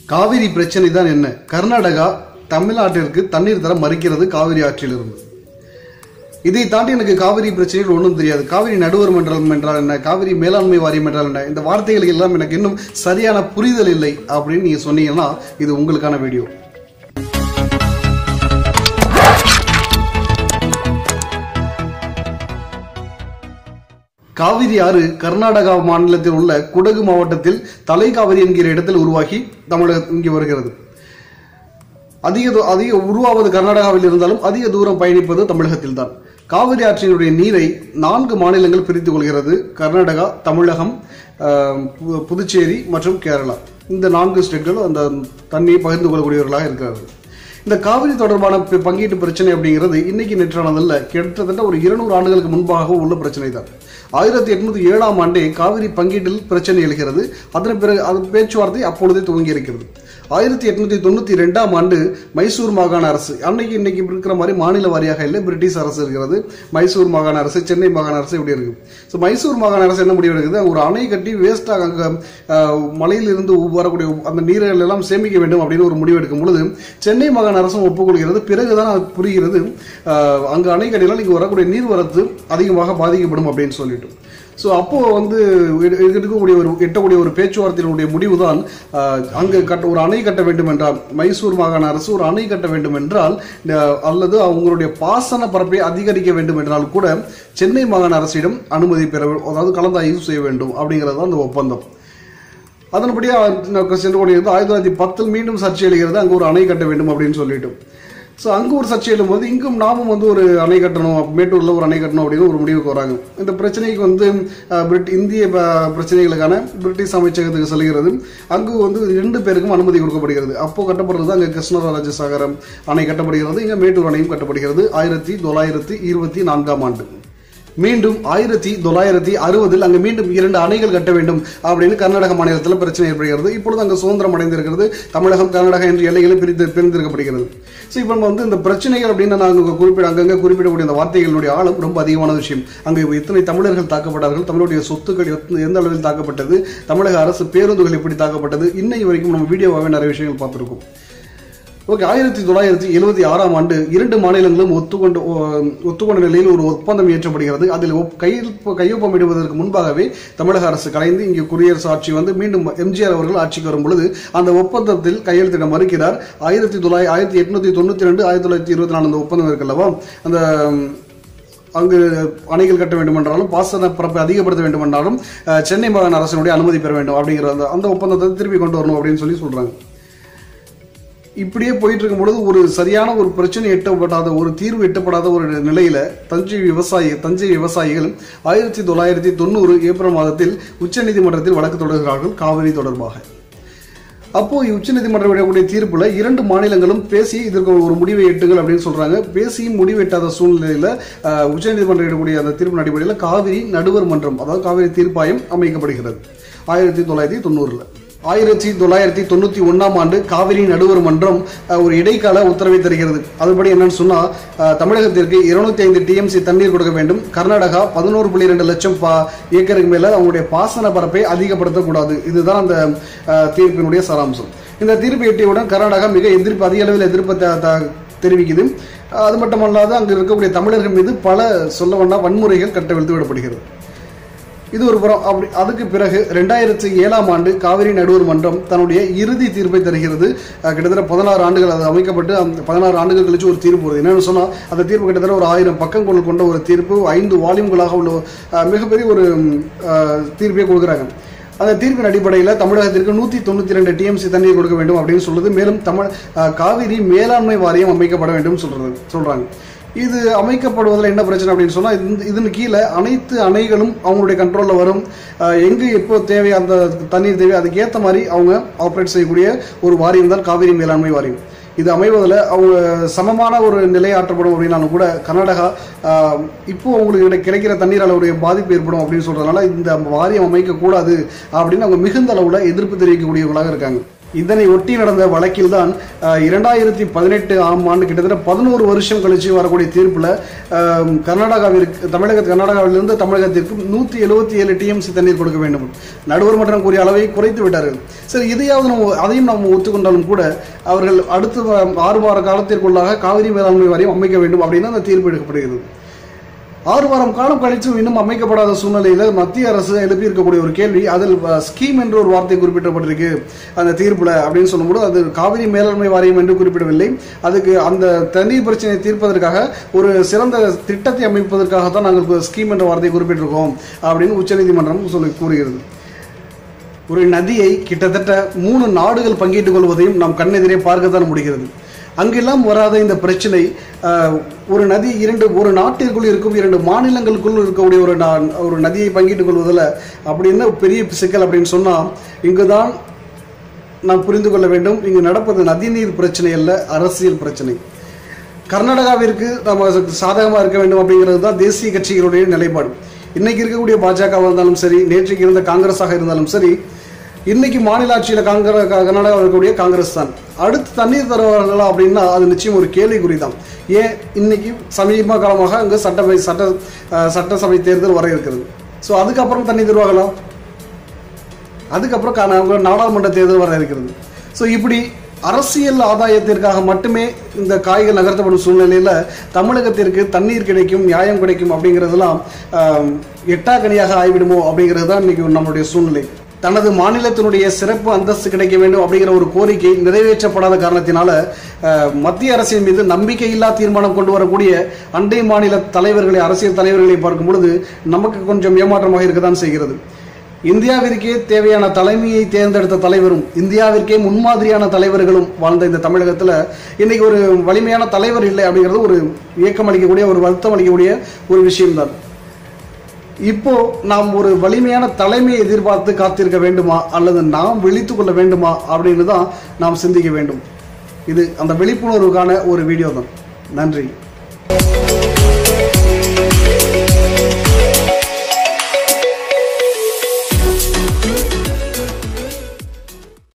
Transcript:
காவிரி பிரச்சனை தான் என்ன கர்நாடகா தமிழ்நாட்டிற்கு தண்ணீர் தர மறுக்கிறது காவிரி ஆற்றிலிருந்து இதை தாண்டி எனக்கு காவிரி பிரச்சனைகள் ஒன்றும் தெரியாது காவிரி நடுவர் மன்றம் என்றால் என்ன காவிரி மேலாண்மை வாரியம் என்றால் என்ன இந்த வார்த்தைகள் எல்லாம் எனக்கு இன்னும் சரியான புரிதல் இல்லை அப்படின்னு நீங்க சொன்னீங்கன்னா இது உங்களுக்கான வீடியோ காவிரி ஆறு கர்நாடகா மாநிலத்தில் உள்ள குடகு மாவட்டத்தில் தலைக்காவிரி என்கிற இடத்தில் உருவாகி தமிழக இங்கே வருகிறது அதிக தூ- அதிக உருவாவது கர்நாடகாவில் இருந்தாலும் அதிக தூரம் பயணிப்பது தமிழகத்தில் தான் காவிரி ஆற்றினுடைய நீரை நான்கு மாநிலங்கள் பிரித்துக் கொள்கிறது கர்நாடகா தமிழகம் ஆஹ், பு- புதுச்சேரி மற்றும் கேரளா இந்த நான்கு ஸ்டேட்கள் அந்த தண்ணியை பகிர்ந்து கொள்ளக்கூடியவர்களாக இருக்கிறார்கள் இந்த காவிரி தொடர்பான பி- பங்கீட்டு பிரச்சனை அப்படிங்கிறது இன்னைக்கு நேற்றானதல்ல கிட்டத்தட்ட ஒரு இருநூறு ஆண்டுகளுக்கு முன்பாக உள்ள பிரச்சனை தான் ஆயிரத்தி எட்நூத்தி ஏழாம் ஆண்டே காவிரி பங்கீட்டில் பிரச்சனை எழுகிறது அதன் பிறகு அது பேச்சுவார்த்தை அப்பொழுதே துவங்கி இருக்கிறது ஆயிரத்தி எட்நூத்தி தொண்ணூத்தி ரெண்டாம் ஆண்டு மைசூர் மாகாண அரசு அன்னைக்கு இன்னைக்கு இருக்கிற மாதிரி மாநில வாரியாக இல்லை பிரிட்டிஷ் அரசு இருக்கிறது மைசூர் மாகாண அரசு சென்னை மாகாண அரசு இப்படி இருக்கு ஸோ மைசூர் மாகாண அரசு என்ன முடிவு எடுக்குது ஒரு அணை கட்டி வேஸ்டாக அங்கே மலையிலிருந்து வரக்கூடிய அந்த நீர்கள் எல்லாம் சேமிக்க வேண்டும் அப்படின்னு ஒரு முடிவு எடுக்கும் பொழுது சென்னை மாகாண அரசும் ஒப்புக்கொள்கிறது பிறகுதான் அது புரிகிறது அஹ், அங்கு அணை கட்டினால் இங்கு வரக்கூடிய நீர்வரத்து அதிகமாக பாதிக்கப்படும் அப்படின்னு சொல்லிட்டு ஸோ அப்போ வந்து இது- இது இருக்கக்கூடிய ஒரு எட்டக்கூடிய ஒரு பேச்சுவார்த்தையினுடைய முடிவு தான் அங்கு கட்ட ஒரு அணை கட்ட வேண்டும் என்றால் மைசூர் மாகாண அரசு ஒரு அணை கட்ட வேண்டும் என்றால் அஹ், அல்லது அவங்களுடைய பாசன பரப்பை அதிகரிக்க வேண்டும் என்றால் கூட சென்னை மாகாண அரசிடம் அனுமதி பெற வே- அதாவது கலந்தாய்வு செய்ய வேண்டும் அப்படிங்கிறது தான் அந்த ஒப்பந்தம் அதன்படியே சென்று கொண்டிருந்தது ஆயிரத்தி தொள்ளாயிரத்தி பத்தில் மீண்டும் சர்ச்சை எழுகிறது அங்கு ஒரு அணை கட்ட வேண்டும் அப்படின்னு சொல்லிட்டு ஸோ அங்கே ஒரு சர்ச்சை எழும்போது இங்கும் நாமும் வந்து ஒரு அணை கட்டணும் மேட்டூரில் ஒரு அணை கட்டணும் அப்படின்னு ஒரு முடிவுக்கு வராங்க இந்த பிரச்சனைக்கு வந்து அஹ், பிரிட் இந்திய ப- பிரச்சனைகளுக்கான பிரிட்டிஷ் அமைச்சகத்துக்கு செல்கிறது அங்கு வந்து ரெண்டு பேருக்கும் அனுமதி கொடுக்கப்படுகிறது அப்போ கட்டப்படுறது அங்கே கிருஷ்ணராஜ சாகரம் அணை கட்டப்படுகிறது இங்கே மேட்டூர் அணையும் கட்டப்படுகிறது ஆயிரத்தி தொள்ளாயிரத்தி இருபத்தி நான்காம் ஆண்டு மீண்டும் ஆயிரத்தி தொள்ளாயிரத்தி அறுபதில் அங்கு மீண்டும் இரண்டு அணைகள் கட்ட வேண்டும் அப்படின்னு கர்நாடக மாநிலத்தில் பிரச்சனை ஏற்படுகிறது இப்பொழுது அங்கு சுதந்திரம் அடைந்திருக்கிறது தமிழகம் கர்நாடகா என்ற எல்லைகளில் பிரித்து பிரிந்திருக்கப்படுகிறது ஸோ இப்போ நம்ம வந்து இந்த பிரச்சனைகள் அப்படின்னு நாங்கள் குறிப்பிட அங்கங்கே குறிப்பிடக்கூடிய இந்த வார்த்தைகளுடைய ஆழம் ரொம்ப அதிகமான விஷயம் அங்கே எத்தனை தமிழர்கள் தாக்கப்பட்டார்கள் தமிழுடைய சொத்துக்கள் எத்த- எந்த அளவில் தாக்கப்பட்டது தமிழக அரசு பேருந்துகள் எப்படி தாக்கப்பட்டது இன்னை வரைக்கும் நம்ம வீடியோவாகவே நிறைய விஷயங்கள் பார்த்துருக்கோம் ஓகே ஆயிரத்தி தொள்ளாயிரத்தி எழுபத்தி ஆறாம் ஆண்டு இரண்டு மாநிலங்களும் ஒத்துக்கொண்டு ஓ- ஒத்துக்கொண்ட நிலையில் ஒரு ஒப்பந்தம் இயற்றப்படுகிறது அதில் ஒப்- கையெழுப்பு கையொப்பமிடுவதற்கு முன்பாகவே தமிழக அரசு கலைந்து இங்கே குடியரசு ஆட்சி வந்து மீண்டும் எம்ஜிஆர் அவர்கள் ஆட்சிக்கு வரும் பொழுது அந்த ஒப்பந்தத்தில் கையெழுத்திட மறுக்கிறார் ஆயிரத்தி தொள்ளாயிரத்தி ஆயிரத்தி எட்நூத்தி தொண்ணூத்தி ரெண்டு ஆயிரத்தி தொள்ளாயிரத்தி இருபத்தி நாலு அந்த ஒப்பந்தம் இருக்குல்லவா அந்த ம், அங்கு அணைகள் கட்ட வேண்டும் என்றாலும் பாசன பரப்பை அதிகப்படுத்த வேண்டும் என்றாலும் அஹ், சென்னை மாகாண அரசினுடைய அனுமதி பெற வேண்டும் அப்படிங்கிற அந்த அந்த ஒப்பந்தத்தை திருப்பி கொண்டு வரணும் அப்படின்னு சொல்லி சொல்றாங்க இப்படியே போயிட்டு இருக்கும் பொழுது ஒரு சரியான ஒரு பிரச்சனை எட்டப்படாத ஒரு தீர்வு எட்டப்படாத ஒரு நிலையில தஞ்சை விவசாயி தஞ்சை விவசாயிகள் ஆயிரத்தி தொள்ளாயிரத்தி தொண்ணூறு ஏப்ரல் மாதத்தில் உச்சநீதிமன்றத்தில் வழக்கு தொடர்கிறார்கள் காவிரி தொடர்பாக அப்போ உச்சநீதிமன்றம் விடக்கூடிய தீர்ப்புல இரண்டு மாநிலங்களும் பேசி இதற்கு ஒரு முடிவை எட்டுங்கள் அப்படின்னு சொல்றாங்க பேசியும் முடிவு எட்டாத சூழ்நிலையில அஹ், உச்சநீதிமன்றம் விடக்கூடிய அந்த தீர்ப்பின் அடிப்படையில் காவிரி நடுவர் மன்றம் அதாவது காவிரி தீர்ப்பாயம் அமைக்கப்படுகிறது ஆயிரத்தி தொள்ளாயிரத்தி தொண்ணூறுல ஆயிரத்தி தொள்ளாயிரத்தி தொண்ணூத்தி ஒன்னாம் ஆண்டு காவிரி நடுவர் மன்றம் அஹ், ஒரு இடைக்கால உத்தரவை தருகிறது அதுபடி என்னன்னு சொன்னா அஹ், தமிழகத்திற்கு இருநூத்தி ஐந்து டிஎம்சி தண்ணீர் கொடுக்க வேண்டும் கர்நாடகா பதினோரு புள்ளி ரெண்டு லட்சம் பா- ஏக்கருக்கு மேல அவங்களுடைய பாசன பரப்பை அதிகப்படுத்தக்கூடாது இதுதான் அந்த அஹ், தீர்ப்பினுடைய சாராம்சம் இந்த தீர்ப்பு எட்டியவுடன் கர்நாடகா மிக எதிர்ப்பு அதிக அளவில் எதிர்ப்பை த- த- தெரிவிக்குது அஹ், அது மட்டுமல்லாது அங்கு இருக்கக்கூடிய தமிழர்கள் மீது பல சொல்ல வேண்டாம் வன்முறைகள் கட்டவிழ்த்து விடப்படுகிறது இது ஒரு புறம் அப்படி அதுக்கு பிறகு ரெண்டாயிரத்தி ஏழாம் ஆண்டு காவிரி நடுவர் மன்றம் தன்னுடைய இறுதி தீர்ப்பை தருகிறது அஹ் கிட்டத்தட்ட பதினாறு ஆண்டுகள் அது அமைக்கப்பட்டு அந்த பதினாறு ஆண்டுகள் கழிச்சு ஒரு தீர்ப்பு வருது என்னன்னு சொன்னா அந்த தீர்ப்பு கிட்டத்தட்ட ஒரு ஆயிரம் பக்கங்கள் கொண்ட ஒரு தீர்ப்பு ஐந்து வால்யூம்களாக உள்ள அஹ் மிகப்பெரிய ஒரு அஹ், தீர்ப்பை கொடுக்குறாங்க அந்த தீர்ப்பின் அடிப்படையில் தமிழகத்திற்கு நூற்றி தொண்ணூற்றி ரெண்டு டிஎம்சி தண்ணீர் கொடுக்க வேண்டும் அப்படின்னு சொல்லுது மேலும் தமிழ் அஹ், காவிரி மேலாண்மை வாரியம் அமைக்கப்பட வேண்டும் சொல்றது சொல்றாங்க இது அமைக்கப்படுவதில் என்ன பிரச்சனை அப்படின்னு சொன்னா இந்த இதன் கீழே அனைத்து அணைகளும் அவங்களுடைய கண்ட்ரோல்ல வரும் அஹ், எங்கு எப்போ தேவை அந்த தண்ணீர் தேவை அதுக்கு ஏற்ற மாதிரி அவங்க ஆப்ரேட் செய்யக்கூடிய ஒரு வாரியம் தான் காவிரி மேலாண்மை வாரியம் இது அமைவதில் அவங்க சமமான ஒரு நிலை ஆற்றப்படும் அப்படின்னாலும் கூட கர்நாடகா ஆஹ், இப்போ அவங்களுக்கு கிடை- கிடைக்கிற தண்ணீர் அளவுடைய பாதிப்பு ஏற்படும் அப்படின்னு சொல்றதுனால இந்த வாரியம் அமைக்கக்கூடாது அப்படின்னு அவங்க மிகுந்த அளவில் எதிர்ப்பு தெரிவிக்கக்கூடியவர்களாக இருக்காங்க இதனை ஒட்டி நடந்த வழக்கில் தான் இரண்டாயிரத்தி பதினெட்டு ஆம் ஆண்டு கிட்டத்தட்ட பதினோரு வருஷம் கழிச்சு வரக்கூடிய தீர்ப்புல அஹ், கர்நாடகாவிற்கு தமிழக கர்நாடகாவிலிருந்து தமிழகத்திற்கு நூத்தி எழுபத்தி ஏழு டிஎம்சி தண்ணீர் கொடுக்க வேண்டும் நடுவர் மன்றம் கூறிய அளவை குறைத்து விட்டார்கள் சரி இதையாவது நம்ம அதையும் நாம் ஒத்துக்கொண்டாலும் கூட அவர்கள் அடுத்த வ- ஆறு வார காலத்திற்குள்ளாக காவிரி மேலாண்மை வாரியம் அமைக்க வேண்டும் அப்படின்னு அந்த தீர்ப்பு எடுக்கப்படுகிறது ஆறு வாரம் காலம் கழித்தும் இன்னும் அமைக்கப்படாத சூழ்நிலையில மத்திய அரசு எழுப்பி இருக்கக்கூடிய ஒரு கேள்வி அதில் ஸ்கீம் என்ற ஒரு வார்த்தை குறிப்பிடப்பட்டிருக்கு அந்த தீர்ப்புல அப்படின்னு சொல்லும்போது அது காவிரி மேலாண்மை வாரியம் என்று குறிப்பிடவில்லை அதுக்கு அந்த தண்ணீர் பிரச்சனையை தீர்ப்பதற்காக ஒரு சிறந்த திட்டத்தை அமைப்பதற்காக தான் நாங்கள் ஸ்கீம் என்ற வார்த்தையை குறிப்பிட்டிருக்கோம் அப்படின்னு உச்சநீதிமன்றம் சொல்லி கூறுகிறது ஒரு நதியை கிட்டத்தட்ட மூணு நாடுகள் பங்கிட்டுக் கொள்வதையும் நாம் கண்ணெதிரே பார்க்கத்தான் முடிகிறது அங்கெல்லாம் வராத இந்த பிரச்சனை ஆஹ், ஒரு நதி இரண்டு ஒரு நாட்டிற்குள் இருக்கும் இரண்டு மாநிலங்களுக்குள் இருக்கக்கூடிய ஒரு நா- ஒரு நதியை பங்கிட்டுக் கொள்வதில் அப்படி என்ன பெரிய சிக்கல் அப்படின்னு சொன்னால் இங்கு தான் நாம் புரிந்து கொள்ள வேண்டும் இங்கு நடப்பது நதிநீர் பிரச்சனை அல்ல அரசியல் பிரச்சனை கர்நாடகாவிற்கு நம்ம சாதகமாக இருக்க வேண்டும் அப்படிங்கிறது தான் தேசிய கட்சிகளுடைய நிலைப்பாடு இன்னைக்கு இருக்கக்கூடிய பாஜக இருந்தாலும் சரி நேற்றைக்கு இருந்த காங்கிரஸாக இருந்தாலும் சரி இன்னைக்கு மாநில ஆட்சியில் காங்கிரஸ் கர்நாடகாவில் இருக்கக்கூடிய காங்கிரஸ் தான் அடுத்து தண்ணீர் தருவார்களா அப்படின்னா அது நிச்சயம் ஒரு கேள்விக்குறி தான் ஏன் இன்னைக்கு சமீப காலமாக அங்கே சட்டசபை சட்ட அஹ், சட்டசபை தேர்தல் வர இருக்கிறது ஸோ அதுக்கப்புறம் தண்ணி தருவாங்களா அதுக்கப்புறம் கா- அவங்க நாடாளுமன்ற தேர்தல் வர இருக்கிறது ஸோ இப்படி அரசியல் ஆதாயத்திற்காக மட்டுமே இந்த காய்கள் நகர்த்தப்படும் சூழ்நிலையில் தமிழகத்திற்கு தண்ணீர் கிடைக்கும் நியாயம் கிடைக்கும் அப்படிங்கிறதெல்லாம் ஆம், எட்டாக்கனியாக ஆகிவிடுமோ அப்படிங்கிறது தான் இன்னைக்கு நம்மளுடைய சூழ்நிலை தனது மாநிலத்தினுடைய சிறப்பு அந்தஸ்து கிடைக்க வேண்டும் அப்படிங்கிற ஒரு கோரிக்கை நிறைவேற்றப்படாத காரணத்தினால அஹ், மத்திய அரசின் மீது நம்பிக்கையில்லா தீர்மானம் கொண்டு வரக்கூடிய அண்டை மாநில தலைவர்களை அரசியல் தலைவர்களை பார்க்கும் பொழுது நமக்கு கொஞ்சம் ஏமாற்றமாக இருக்கத்தான் செய்கிறது இந்தியாவிற்கே தேவையான தலைமையை தேர்ந்தெடுத்த தலைவரும் இந்தியாவிற்கே முன்மாதிரியான தலைவர்களும் வாழ்ந்த இந்த தமிழகத்துல இன்னைக்கு ஒரு வலிமையான தலைவர் இல்லை அப்படிங்கிறது ஒரு இயக்கம் அளிக்கக்கூடிய ஒரு வருத்தம் அளிக்கக்கூடிய ஒரு விஷயம்தான் இப்போ நாம் ஒரு வலிமையான தலைமையை எதிர்பார்த்து காத்திருக்க வேண்டுமா அல்லது நாம் விழித்துக் கொள்ள வேண்டுமா அப்படின்னு தான் நாம் சிந்திக்க வேண்டும் இது அந்த விழிப்புணர்வுக்கான ஒரு வீடியோ தான் நன்றி